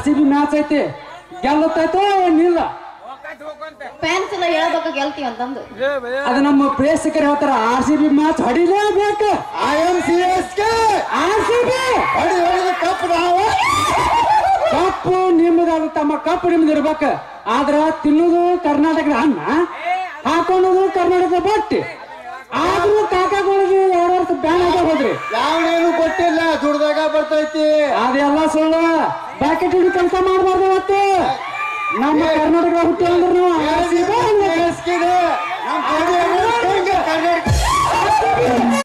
C B match ಐತಿ ಗೆಲ್ಲುತ್ತೈತೋ ಏನಿಲ್ಲ fans ಎಲ್ಲ ಹೇಳ್ಬೇಕು ಗೆಲ್ತೀವಿ ಅಂತಂದು ಅದು ನಮ್ಮ ಪ್ರೇಕ್ಷಕರು ಹೇಳ್ತಾರ ಆರ್ ಸಿ ಬಿ ಮ್ಯಾಚ್ ಹೊಡಿಲೇಬೇಕು I M C S K R C B ಹೊಡಿ ಹೊಡಿದ ಕಪ್ ನಾವು ಕಪ್ಪು ನಿಮ್ಮದು ತಮ್ಮ ಕಪ್ಪು ನಿಮ್ದು ಇರ್ಬೇಕು ಆದ್ರ ತಿನ್ನೋದು ಕರ್ನಾಟಕದ ಅನ್ನ ಹಾಕೊಳ್ಳೋದು ಕರ್ನಾಟಕದ ಬಟ್ಟೆ ಆದ್ರೂ ಕಾಕಾಗಳಿಗೆ ಎರಡು ವರ್ಷ ಬ್ಯಾನ್ ಆಗ ಹೋದ್ರಿ ಯಾವನೇನು ಕೊಟ್ಟಿಲ್ಲ ದುಡ್ದಾಗ ಬರ್ತೈತಿ ಅದೆಲ್ಲ ಸುಳ್ಳು ಬ್ಯಾಕೆಟ್ ಹಿಡಿ ಕೆಲಸ ಮಾಡಬಾರ್ದು ಅವತ್ತು ನಮ್ಮ ಕರ್ನಾಟಕ ಹುಟ್ಟಿ ಅಂದ್ರೆ ನಾವು ಆರ್ ಸಿ ಬಿ ನಮ್ಮ ಕರ್ನಾಟಕ